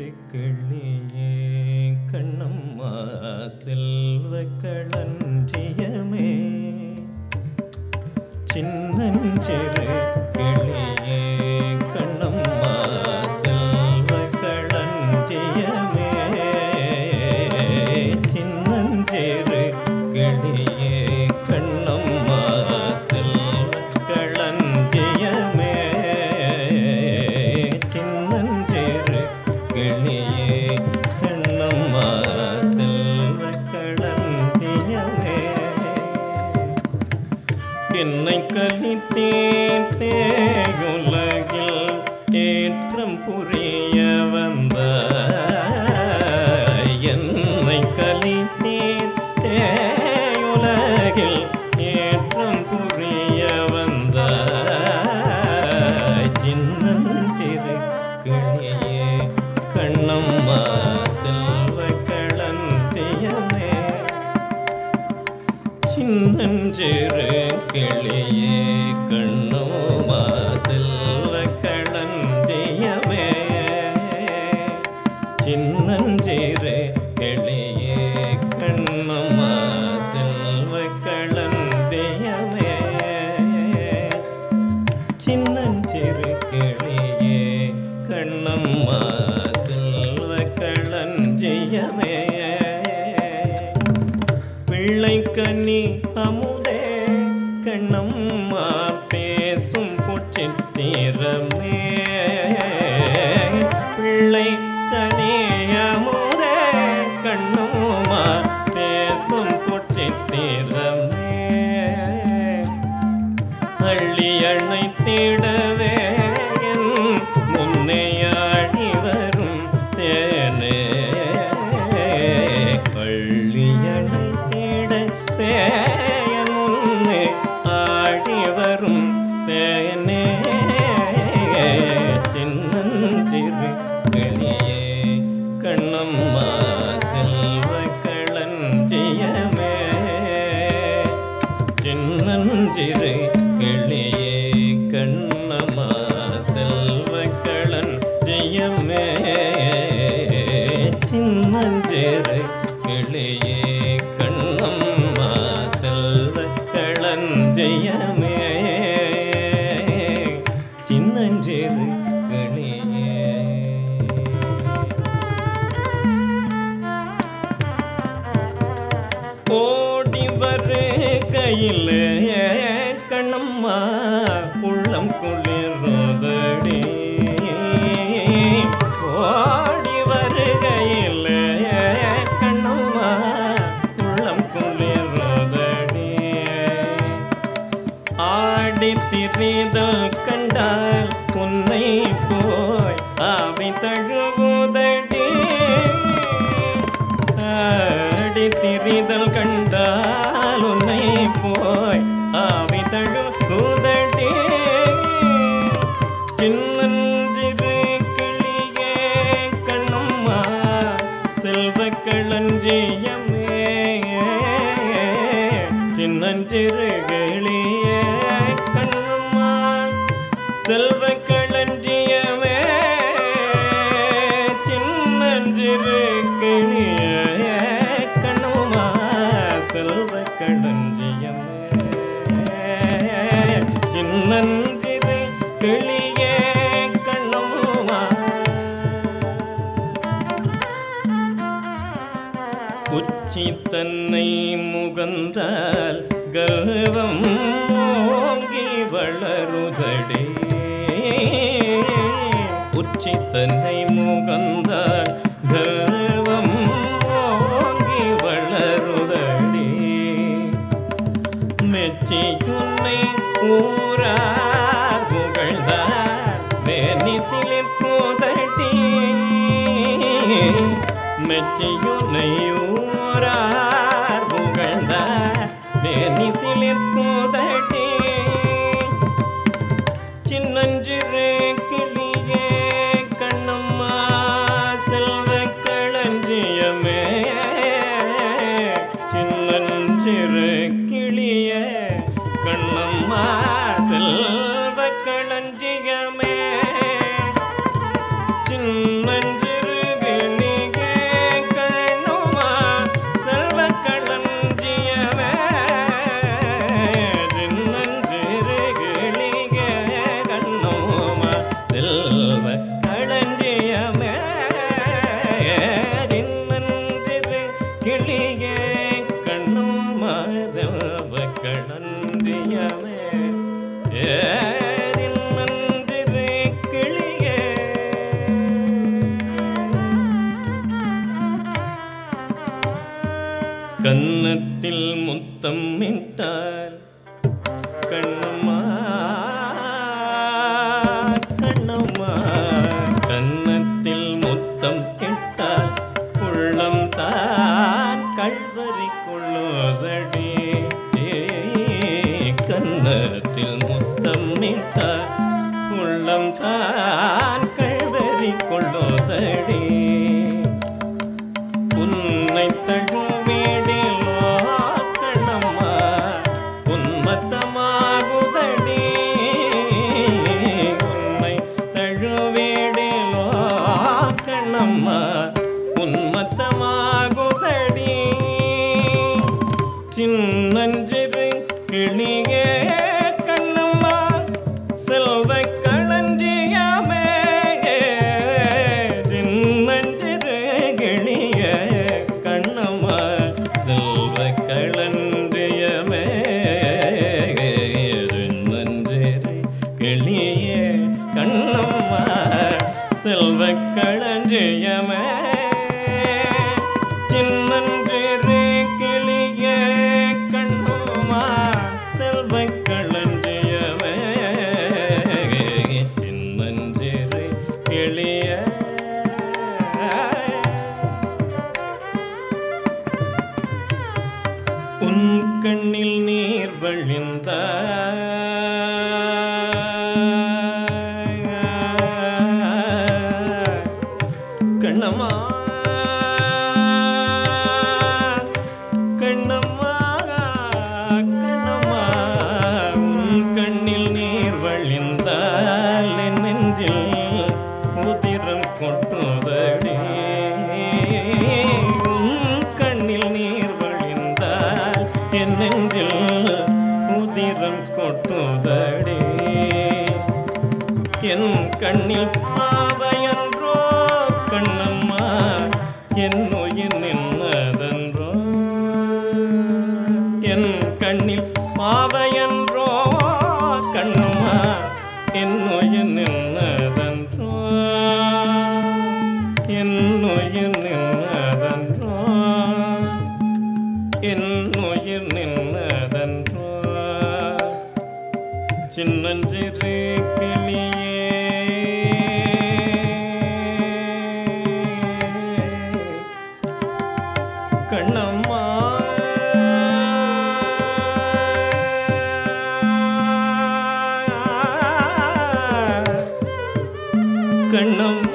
கிளியே கண்ணம்மா செல்வ களஞ்சியமே சின்னஞ்சிறு கிளியே கண்ணம்மா செல்வ களஞ்சியமே சின்னஞ்சிறு கிளியே கண்ணம்மா செல்வ களஞ்சியமே சின்னஞ்சிறு கிளியே கண்ணம்மா செல்வ களஞ்சியமே என்னை கலித்தேன் தேயுலகில் ஏற்றம் புரிய வந்த என்னை கலித்தேன் தேயுலகில் ஏற்றம் புரிய வந்த சின்னஞ்சிறு கிளியே கண்ணம்மா செல்வ களந்தியமே சின்னஞ்சிறு கிளியே கண்ணோமா செல்வ களஞ்சியமே சின்னஞ்சிறு கிளியே கண்ணம்மா செல்வ களஞ்சியமே சின்னஞ்சிறு கிளியே கண்ணம்மா செல்வ களஞ்சியமே பிள்ளை கன்னி அமுதே கண்ணம்மா பேசும் பொச்சித்திரமே பிள்ளை கனி அமுதே கண்ணம்மா பேசும் பொச்சித்திரமே அள்ளி அணைத்திடவே என் முன்னையாடி வரும் தேனே அள்ளி அணைத்திடவே என் முன்னே ஆடி வரும் தேனே சின்னஞ்சிறு கிளியே கண்ணம்மா செல்வ களஞ்சியமே சின்னஞ்சிறு கிளியே கண்ணம்மா செல்வ களஞ்சியமே சின்னஞ்சிறு கிளியே கண்ணம்மா செல்வ களஞ்சியமே சின்னஞ்சிறு கிளியே ஓடி வருகையில் கண்ணம்மா உள்ளம் குளிர்ந்தடி ஓடி வருகையில் கண்ணம்மா உள்ளம் குளிர்ந்தடி ஆடி திரிதல் கண்டால் உன்னை போய் ஆவி தழுவுதடி ஆடி திரிதல் கண்டால் உன்னை போய் ஆவி தழுவுதடி சின்னஞ்சிறு கிளியே கண்ணம்மா செல்வ களஞ்சியமே சின்னஞ்சிறு கிளியே கண்ணம்மா செல்வ களஞ்சியமே சின்னஞ்சிறு கிளியே கண்ணம்மா செல்வ களஞ்சியமே சின்னஞ்சிறு கிளியே கண்ணம்மா உச்சி தன்னை முகந்தால் கர்வம் ஓங்கி வளருதடே உச்சி தன்னை முகந்தால் கர்வம் ஓங்கி வளருதடே மெச்சி உன்னை ஊரார் புகழ்ந்தார் வேணித்திலே போதடி மெச்சியுனை ஊரார் புகழ்ந்தார் வேணித்திலே போதடி சின்னஞ்சிறு கிளியே கண்ணம்மா செல்வ களஞ்சியமே சின்னஞ்சிறு கிளியே கண்ணம்மா செல்வ களஞ்சியமே சின்னஞ்சிறு உள்ளம் தான் கழுவறி கொள்ளுதடி உன்னை தழுவிடிலோ கண்ணம்மா உன்மத்தமாகுதடி உன்னை தழுவிடிலோ கண்ணம்மா உன்மத்தமாகுதடி சின்னஞ்சிறு கிளியே கண்ணம்மா செல்வ களஞ்சியமே சின்னஞ்சிறு கிளியே கண்ணம்மா செல்வ களஞ்சியமே சின்னஞ்சிறு கிளியே கண்ணம்மா செல்வ களஞ்சியமே சின்னஞ்சிறு கிளியே கண்ணுமா செல்வ களஞ்சியமே சின்னஞ்சிறு கிளிய உன் கண்ணில் நீர் வழிந்த கண்ணம்மா கண்ணம்மா கண்ணம்மா உன் கண்ணில் நீர் வழிந்தால் என் நெஞ்சில் உதிரம் கொட்டுதடி உன் கண்ணில் நீர் வழிந்தால் என் நெஞ்சில் உதிரம் கொட்டுதடி என் கண்ணில் பாவையன்றோ கண்ணம்மா என் உயிர் நின்னதன்றோ என் கண்ணில் பாவையன்றோ கண்ணம்மா என் உயிர் நின்னதன்றோ என் உயிர் நின்னதன்றோ என் உயிர் நின்னதன்றோ சின்னஞ்சிறு கிளியே கண்ணம்மா கண்ணம்மா